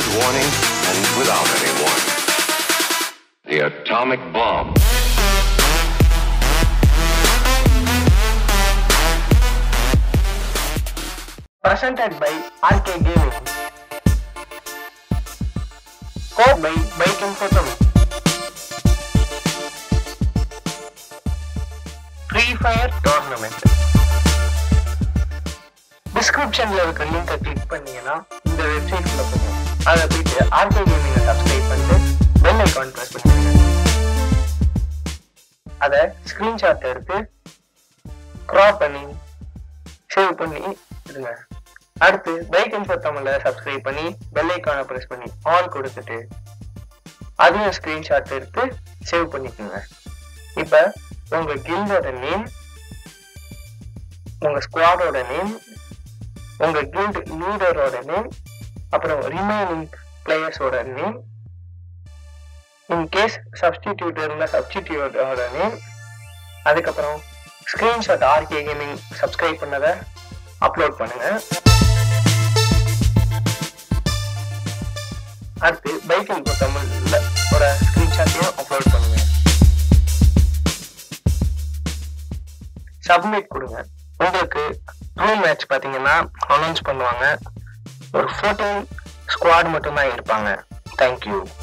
with warning and without any warning. The atomic bomb. presented by RK Gaming. Code by Bike Info Free Fire Tournament. டிஸ்கிரிப்ஷன்ல இருக்க லிங்கை click பண்ணீங்கன்னா இந்த வெப்சைட்ல போகும் அதை போயிட்டு ஆர்கே கேமிங்கை சப்ஸ்கிரைப் பண்ணிட்டு பெல் ஐக்கான் ப்ரெஸ் பண்ணிடுங்க அதை ஸ்கிரீன்ஷாட் எடுத்து க்ராப் பண்ணி சேவ் பண்ணி இருங்க அடுத்து பைக் இன்ஃபோ தமிழ்ல சப்ஸ்கிரைப் பண்ணி பெல் ஐக்கானை ப்ரெஸ் பண்ணி ஆல் கொடுத்துட்டு அதையும் ஸ்கிரீன்ஷாட் எடுத்து சேவ் பண்ணிக்கோங்க இப்ப உங்க கில்டோட நேம் உங்க ஸ்குவாடோட நேம் உங்க கில்ட் லீடரோட நேம் அப்புறம் ரிமைனிங் பிளேயர்ஸோட நேம் இன் கேஸ் சப்ஸ்டிடியூட் இருந்தா சப்ஸ்டிடியூட்டோட நேம் அதுக்கப்புறம் ஸ்கிரீன்ஷாட் ஆர்கே கேமிங் சப்ஸ்கிரைப் பண்ணதை அப்லோட் பண்ணுங்க அடுத்து பைக்கிங் தமிழ்ல ஒரு ஸ்கிரீன்ஷாட்டையும் அப்லோட் பண்ணுங்க சப்மிட் கொடுங்க உங்களுக்கு ப்ரோ மேட்ச் பார்த்தீங்கன்னா அனௌன்ஸ் பண்ணுவாங்க ஒரு ஃபோர்டீன் ஸ்குவாட் மட்டும்தான் இருப்பாங்க தேங்க்யூ